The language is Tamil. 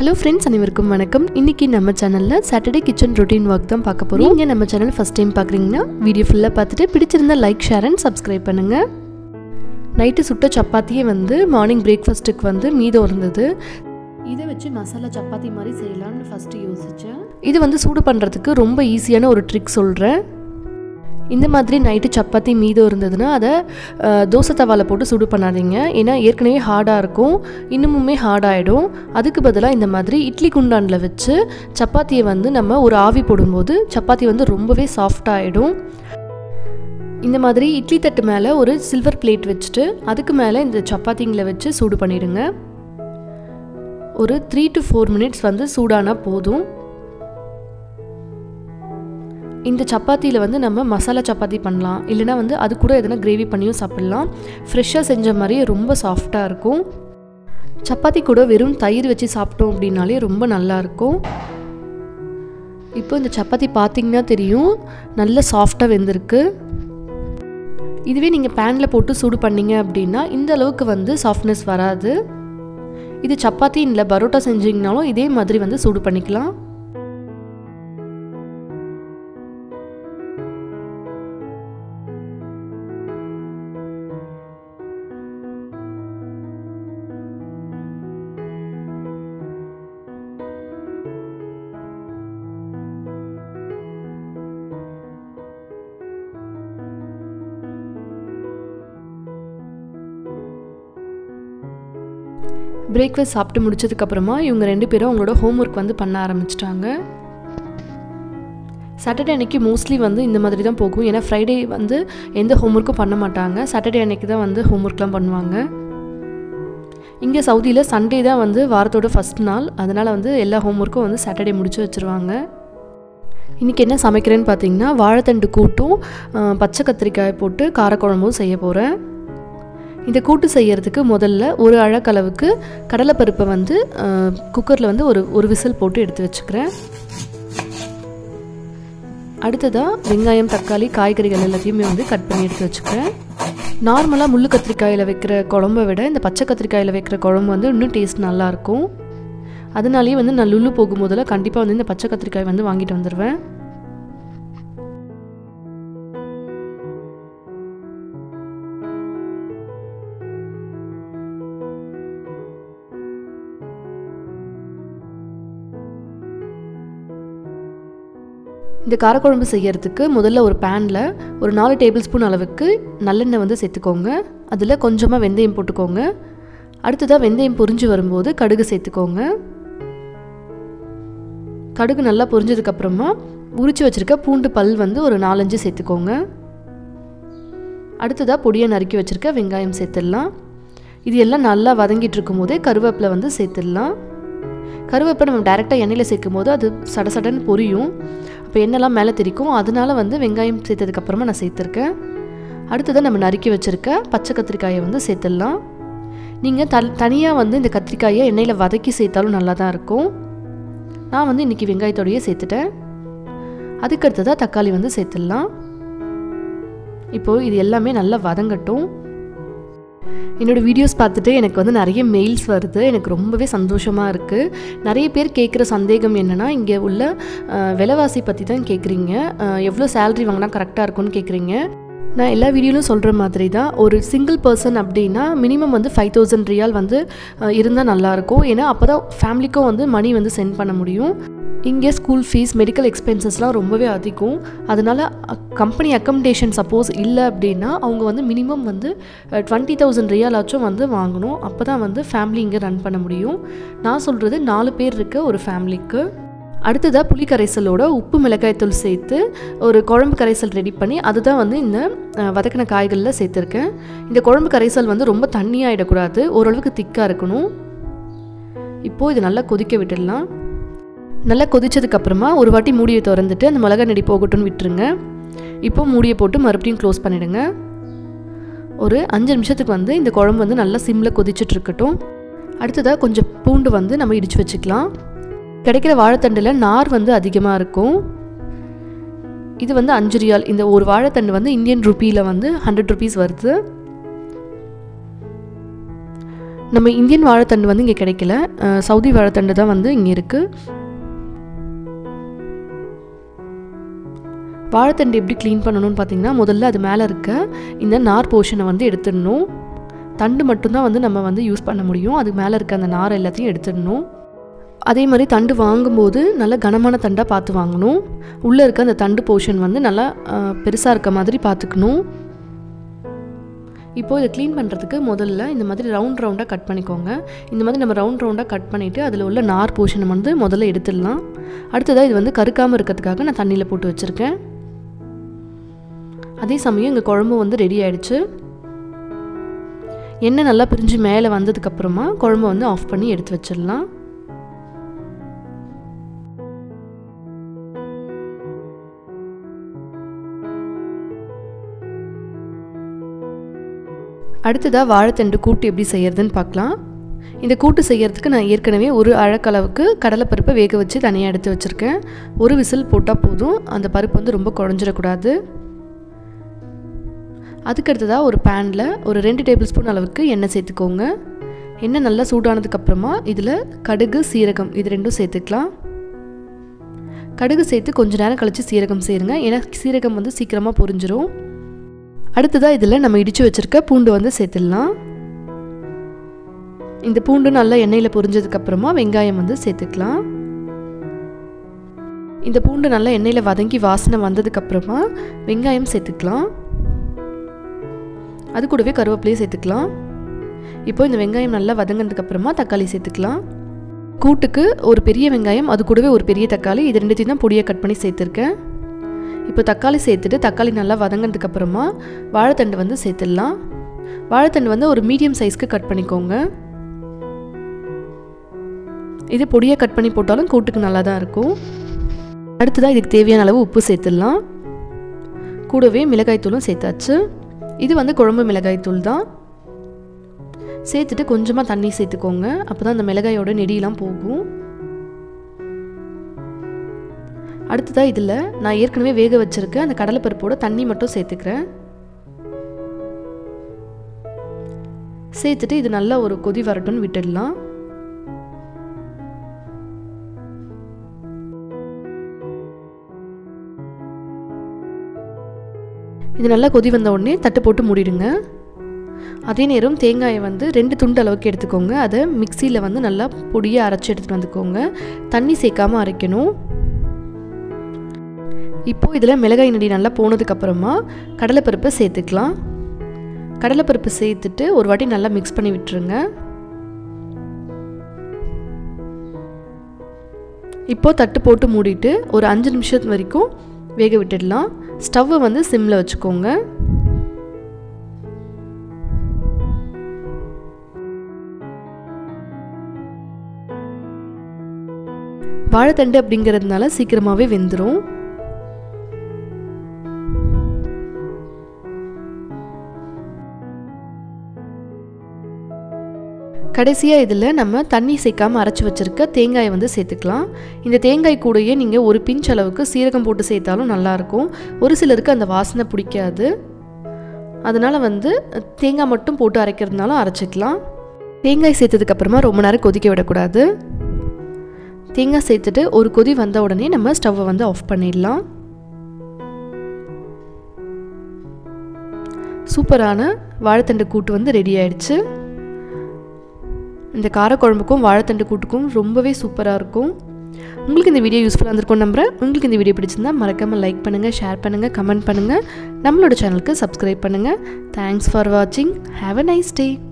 ஹலோ ஃப்ரெண்ட்ஸ் அனைவருக்கும் வணக்கம் இன்றைக்கி நம்ம சேனலில் சாட்டர்டே கிச்சன் ரொட்டீன் ஒர்க் தான் பார்க்க போகிறோம் நீங்கள் நம்ம சேனல் ஃபஸ்ட் டைம் பார்க்குறீங்கன்னா வீடியோ ஃபுல்லாக பார்த்துட்டு பிடிச்சிருந்தா லைக் ஷேர் அண்ட் சப்ஸ்கிரைப் பண்ணுங்கள் நைட்டு சுட்ட சப்பாத்தியே வந்து மார்னிங் பிரேக்ஃபாஸ்ட்டுக்கு வந்து மீதம் இருந்தது இதை வச்சு மசாலா சப்பாத்தி மாதிரி செய்யலாம்னு ஃபஸ்ட்டு யோசித்தேன் இது வந்து சூடு பண்ணுறதுக்கு ரொம்ப ஈஸியான ஒரு ட்ரிக் சொல்கிறேன் இந்த மாதிரி நைட்டு சப்பாத்தி மீதம் இருந்ததுன்னா அதை அஹ், தோசை தவாவில் போட்டு சுடு பண்ணாதீங்க ஏன்னா ஏற்கனவே ஹார்டாக இருக்கும் இன்னமுமே ஹார்டாகிடும் அதுக்கு பதிலாக இந்த மாதிரி இட்லி குண்டானில் வச்சு சப்பாத்தியை வந்து நம்ம ஒரு ஆவி போடும்போது சப்பாத்தி வந்து ரொம்பவே சாஃப்டாகிடும் இந்த மாதிரி இட்லி தட்டு மேலே ஒரு சில்வர் பிளேட் வச்சுட்டு அதுக்கு மேலே இந்த சப்பாத்திங்களை வச்சு சூடு பண்ணிடுங்க ஒரு த்ரீ டு ஃபோர் மினிட்ஸ் வந்து சூடானா போதும் இந்த சப்பாத்தியில் வந்து நம்ம மசாலா சப்பாத்தி பண்ணலாம் இல்லைனா வந்து அது கூட எதனா கிரேவி பண்ணியும் சாப்பிட்லாம் ஃப்ரெஷ்ஷாக செஞ்ச மாதிரி ரொம்ப சாஃப்டாக இருக்கும் சப்பாத்தி கூட வெறும் தயிர் வச்சு சாப்பிட்டோம் அப்படின்னாலே ரொம்ப நல்லாயிருக்கும் இப்போ இந்த சப்பாத்தி பார்த்தீங்கன்னா தெரியும் நல்ல சாஃப்டாக வெந்திருக்கு இதுவே நீங்கள் பேனில் போட்டு சூடு பண்ணீங்க அப்படின்னா இந்த அளவுக்கு வந்து சாஃப்ட்னஸ் வராது இது சப்பாத்தி இல்லை பரோட்டா செஞ்சிங்கனாலும் இதே மாதிரி வந்து சூடு பண்ணிக்கலாம் பிரேக்ஃபாஸ்ட் சாப்பிட்டு முடிச்சதுக்கப்புறமா இவங்க ரெண்டு பேரும் அவங்களோட ஹோம்ஒர்க் வந்து பண்ண ஆரம்பிச்சிட்டாங்க சாட்டர்டே அன்னைக்கு மோஸ்ட்லி வந்து இந்த மாதிரி தான் போகும் ஏன்னா ஃப்ரைடே வந்து எந்த ஹோம்ஒர்க்கும் பண்ண மாட்டாங்க சாட்டர்டே அன்னைக்கு தான் வந்து ஹோம்ஒர்க்லாம் பண்ணுவாங்க இங்கே சவுதியில் சண்டே தான் வந்து வாரத்தோட ஃபஸ்ட் நாள் அதனால் வந்து எல்லா ஹோம்ஒர்க்கும் வந்து சாட்டர்டே முடிச்சு வச்சுருவாங்க இன்றைக்கி என்ன சமைக்கிறேன்னு பார்த்தீங்கன்னா வாழைத்தண்டு கூட்டும் அஹ், பச்சை கத்திரிக்காய் போட்டு காரக்குழம்பும் செய்ய போகிறேன் இந்த கூட்டு செய்யறதுக்கு முதல்ல ஒரு அழக்களவுக்கு கடலைப்பருப்பை வந்து குக்கரில் வந்து ஒரு ஒரு விசில் போட்டு எடுத்து வச்சுக்கிறேன் அடுத்ததாக வெங்காயம் தக்காளி காய்கறிகள் எல்லாத்தையுமே வந்து கட் பண்ணி எடுத்து வச்சுக்கிறேன் நார்மலாக முள்ளு கத்திரிக்காயில் வைக்கிற குழம்பை விட இந்த பச்சை கத்திரிக்காயில் வைக்கிற குழம்பு வந்து இன்னும் டேஸ்ட் நல்லாயிருக்கும் அதனாலேயே வந்து நான் லுல்லு போகும்போதெல்லாம் கண்டிப்பாக வந்து இந்த பச்சை கத்திரிக்காய் வந்து வாங்கிட்டு வந்துடுவேன் இந்த காரக்குழம்பு செய்யறதுக்கு முதல்ல ஒரு பேனில் ஒரு நாலு டேபிள் ஸ்பூன் அளவுக்கு நல்லெண்ணெய் வந்து சேர்த்துக்கோங்க அதில் கொஞ்சமாக வெந்தயம் போட்டுக்கோங்க அடுத்ததாக வெந்தயம் பொரிஞ்சு வரும்போது கடுகு சேர்த்துக்கோங்க கடுகு நல்லா பொரிஞ்சதுக்கப்புறமா உரிச்சு வச்சுருக்க பூண்டு பல் வந்து ஒரு நாலஞ்சு சேர்த்துக்கோங்க அடுத்ததாக பொடியை நறுக்கி வச்சுருக்க வெங்காயம் சேர்த்துடலாம் இது எல்லாம் நல்லா வதங்கிட்டு இருக்கும்போதே கருவேப்பிலை வந்து சேர்த்துடலாம் கருவேப்பை நம்ம டேரெக்டாக எண்ணெயில் சேர்க்கும் போது அது சட சடன்னு பொரியும் அப்போ எண்ணெய்லாம் மேலே தெரிக்கும் அதனால வந்து வெங்காயம் சேர்த்ததுக்கப்புறமா நான் சேர்த்துருக்கேன் அடுத்ததாக நம்ம நறுக்கி வச்சுருக்க பச்சை கத்திரிக்காயை வந்து சேர்த்துடலாம் நீங்கள் த தனியாக வந்து இந்த கத்திரிக்காயை எண்ணெயில் வதக்கி சேர்த்தாலும் நல்லா தான் இருக்கும் நான் வந்து இன்றைக்கி வெங்காயத்தோடையே சேர்த்துட்டேன் அதுக்கடுத்ததாக தக்காளி வந்து சேர்த்துடலாம் இப்போது இது எல்லாமே நல்லா வதங்கட்டும் என்னோடய வீடியோஸ் பார்த்துட்டு எனக்கு வந்து நிறைய மெயில்ஸ் வருது எனக்கு ரொம்பவே சந்தோஷமாக இருக்குது நிறைய பேர் கேட்குற சந்தேகம் என்னென்னா இங்கே உள்ள அஹ், விலைவாசி பற்றி தான் கேட்குறீங்க எவ்வளோ சேலரி வாங்கினா கரெக்டாக இருக்கும்னு கேட்குறீங்க நான் எல்லா வீடியோலும் சொல்கிற மாதிரி தான் ஒரு சிங்கிள் பர்சன் அப்படின்னா மினிமம் வந்து ஃபைவ் தௌசண்ட் ரியால் வந்து இருந்தால் நல்லாயிருக்கும் ஏன்னா அப்போ தான் ஃபேமிலிக்கும் வந்து மணி வந்து சென்ட் பண்ண முடியும் இங்கே ஸ்கூல் ஃபீஸ் மெடிக்கல் எக்ஸ்பென்சஸ்லாம் ரொம்பவே அதிகம் அதனால் கம்பெனி அக்கமடேஷன் சப்போஸ் இல்லை அப்படின்னா அவங்க வந்து மினிமம் வந்து டுவெண்ட்டி தௌசண்ட் ரியாலாச்சும் வந்து வாங்கணும் அப்போ தான் வந்து ஃபேமிலி இங்கே ரன் பண்ண முடியும் நான் சொல்கிறது நாலு பேர் இருக்க ஒரு ஃபேமிலிக்கு அடுத்ததாக புளி கரைசலோட உப்பு மிளகாய்த்தூள் சேர்த்து ஒரு குழம்பு கரைசல் ரெடி பண்ணி அதுதான் வந்து இந்த அஹ், வதக்கின காய்களில் சேர்த்துருக்கேன் இந்த குழம்பு கரைசல் வந்து ரொம்ப தண்ணியாகிடக்கூடாது ஓரளவுக்கு திக்காக இருக்கணும் இப்போது இது நல்லா கொதிக்க விட்டுடலாம் நல்லா கொதிச்சதுக்கப்புறமா ஒரு வாட்டி மூடியை திறந்துட்டு அந்த மிளகா நெடி போகட்டும்னு விட்டுருங்க இப்போ மூடியை போட்டு மறுபடியும் க்ளோஸ் பண்ணிடுங்க ஒரு அஞ்சு நிமிஷத்துக்கு வந்து இந்த குழம்பு வந்து நல்லா சிம்மில் கொதிச்சுட்டு இருக்கட்டும் அடுத்ததாக கொஞ்சம் பூண்டு வந்து நம்ம இடித்து வச்சுக்கலாம் கிடைக்கிற வாழைத்தண்டில் நார் வந்து அதிகமாக இருக்கும் இது வந்து அஞ்சு ரியால் இந்த ஒரு வாழைத்தண்டு வந்து இந்தியன் ருப்பியில் வந்து ஹண்ட்ரட் ருபீஸ் வருது நம்ம இந்தியன் வாழைத்தண்டு வந்து இங்கே கிடைக்கல அஹ், சவுதி வாழைத்தண்டு தான் வந்து இங்கே இருக்குது வாழைத்தண்டு எப்படி க்ளீன் பண்ணணும்னு பார்த்தீங்கன்னா முதல்ல அது மேலே இருக்க இந்த நார் போர்ஷனை வந்து எடுத்துடணும் தண்டு மட்டும்தான் வந்து நம்ம வந்து யூஸ் பண்ண முடியும் அதுக்கு மேலே இருக்க அந்த நார் எல்லாத்தையும் எடுத்துடணும் அதே மாதிரி தண்டு வாங்கும்போது நல்ல கனமான தண்டாக பார்த்து வாங்கணும் உள்ளே இருக்க அந்த தண்டு போர்ஷன் வந்து நல்லா பெருசாக இருக்க மாதிரி பார்த்துக்கணும் இப்போது இதை க்ளீன் பண்ணுறதுக்கு முதல்ல இந்த மாதிரி ரவுண்ட் ரவுண்டாக கட் பண்ணிக்கோங்க இந்த மாதிரி நம்ம ரவுண்ட் ரவுண்டாக கட் பண்ணிவிட்டு அதில் உள்ள நார் போர்ஷனை வந்து முதல்ல எடுத்துடலாம் அடுத்ததாக இது வந்து கருக்காமல் இருக்கிறதுக்காக நான் தண்ணியில் போட்டு வச்சுருக்கேன் அதே சமயம் இங்கே குழம்பு வந்து ரெடி ஆயிடுச்சு எண்ணெய் நல்லா பிரிஞ்சு மேலே வந்ததுக்கப்புறமா குழம்பு வந்து ஆஃப் பண்ணி எடுத்து வச்சிடலாம் அடுத்ததாக வாழைத்தண்டு கூட்டு எப்படி செய்யறதுன்னு பார்க்கலாம் இந்த கூட்டு செய்யறதுக்கு நான் ஏற்கனவே ஒரு அழக்களவுக்கு கடலைப்பருப்பை வேக வச்சு தனியாக எடுத்து வச்சுருக்கேன் ஒரு விசில் போட்டால் போதும் அந்த பருப்பு வந்து ரொம்ப குழஞ்சிடக்கூடாது அதுக்கு அடுத்ததாக ஒரு பேனில் ஒரு ரெண்டு டேபிள் ஸ்பூன் அளவுக்கு எண்ணெய் சேர்த்துக்கோங்க எண்ணெய் நல்லா சூடானதுக்கப்புறமா இதில் கடுகு சீரகம் இது ரெண்டும் சேர்த்துக்கலாம் கடுகு சேர்த்து கொஞ்ச நேரம் கழித்து சீரகம் சேருங்க ஏன்னா சீரகம் வந்து சீக்கிரமாக பொரிஞ்சிரும் அடுத்ததாக இதில் நம்ம இடித்து வச்சுருக்க பூண்டு வந்து சேர்த்துடலாம் இந்த பூண்டு நல்லா எண்ணெயில் பொரிஞ்சதுக்கப்புறமா வெங்காயம் வந்து சேர்த்துக்கலாம் இந்த பூண்டு நல்லா எண்ணெயில் வதங்கி வாசனை வந்ததுக்கப்புறமா வெங்காயம் சேர்த்துக்கலாம் அது கூடவே கருவேப்பிலையும் சேர்த்துக்கலாம் இப்போ இந்த வெங்காயம் நல்லா வதங்கினதுக்கப்புறமா தக்காளி சேர்த்துக்கலாம் கூட்டுக்கு ஒரு பெரிய வெங்காயம் அது கூடவே ஒரு பெரிய தக்காளி இது ரெண்டுத்தையும் தான் பொடியை கட் பண்ணி சேர்த்துருக்கேன் இப்போ தக்காளி சேர்த்துட்டு தக்காளி நல்லா வதங்கினதுக்கப்புறமா வாழைத்தண்டு வந்து சேர்த்துடலாம் வாழைத்தண்டு வந்து ஒரு மீடியம் சைஸ்க்கு கட் பண்ணிக்கோங்க இது பொடியாக கட் பண்ணி போட்டாலும் கூட்டுக்கு நல்லா தான் இருக்கும் அடுத்ததாக இதுக்கு தேவையான அளவு உப்பு சேர்த்துடலாம் கூடவே மிளகாய்த்தூளும் சேர்த்தாச்சு இது வந்து குழம்பு மிளகாய்த்தூள் தான் சேர்த்துட்டு கொஞ்சமாக தண்ணி சேர்த்துக்கோங்க அப்போ தான் அந்த மிளகாயோட நெடியெலாம் போகும் அடுத்ததாக இதில் நான் ஏற்கனவே வேக வச்சுருக்க அந்த கடலைப்பருப்போட தண்ணி மட்டும் சேர்த்துக்கிறேன் சேர்த்துட்டு இது நல்லா ஒரு கொதி வரட்டும்னு விட்டுடலாம் இது நல்லா கொதி வந்த உடனே தட்டு போட்டு மூடிடுங்க அதே நேரம் தேங்காயை வந்து ரெண்டு துண்டு அளவுக்கு எடுத்துக்கோங்க அதை மிக்சியில் வந்து நல்லா பொடியாக அரைச்சி எடுத்துகிட்டு வந்துக்கோங்க தண்ணி சேர்க்காமல் அரைக்கணும் இப்போது இதில் மிளகாய் நடி நல்லா போனதுக்கப்புறமா கடலைப்பருப்பை சேர்த்துக்கலாம் கடலைப்பருப்பு சேர்த்துட்டு ஒரு வாட்டி நல்லா மிக்ஸ் பண்ணி விட்டுருங்க இப்போது தட்டு போட்டு மூடிட்டு ஒரு அஞ்சு நிமிஷத்து வரைக்கும் வேக விட்டுடலாம் ஸ்டவ்வை வந்து சிம்மில் வச்சுக்கோங்க வாழைத்தண்டு அப்படிங்கிறதுனால சீக்கிரமாகவே வெந்துடும் கடைசியாக இதில் நம்ம தண்ணி சேர்க்காமல் அரைச்சி வச்சுருக்க தேங்காயை வந்து சேர்த்துக்கலாம் இந்த தேங்காய் கூடயே நீங்கள் ஒரு பிஞ்ச் அளவுக்கு சீரகம் போட்டு சேர்த்தாலும் நல்லாயிருக்கும் ஒரு சிலருக்கு அந்த வாசனை பிடிக்காது அதனால் வந்து தேங்காய் மட்டும் போட்டு அரைக்கிறதுனால அரைச்சிக்கலாம் தேங்காய் சேர்த்ததுக்கப்புறமா ரொம்ப நேரம் கொதிக்க விடக்கூடாது தேங்காய் சேர்த்துட்டு ஒரு கொதி வந்த உடனே நம்ம ஸ்டவ்வை வந்து ஆஃப் பண்ணிடலாம் சூப்பரான வாழைத்தண்டு கூட்டு வந்து ரெடி ஆயிடுச்சு இந்த காரக்குழம்புக்கும் வாழைத்தண்டு கூட்டுக்கும் ரொம்பவே சூப்பராக இருக்கும் உங்களுக்கு இந்த வீடியோ யூஸ்ஃபுல்லாக இருந்திருக்கும் நம்புறேன் உங்களுக்கு இந்த வீடியோ பிடிச்சிருந்தா மறக்காமல் லைக் பண்ணுங்கள் ஷேர் பண்ணுங்கள் கமெண்ட் பண்ணுங்கள் நம்மளோட சேனலுக்கு சப்ஸ்கிரைப் பண்ணுங்கள் தேங்க்ஸ் ஃபார் வாட்சிங் ஹாவ் அ நைஸ் டே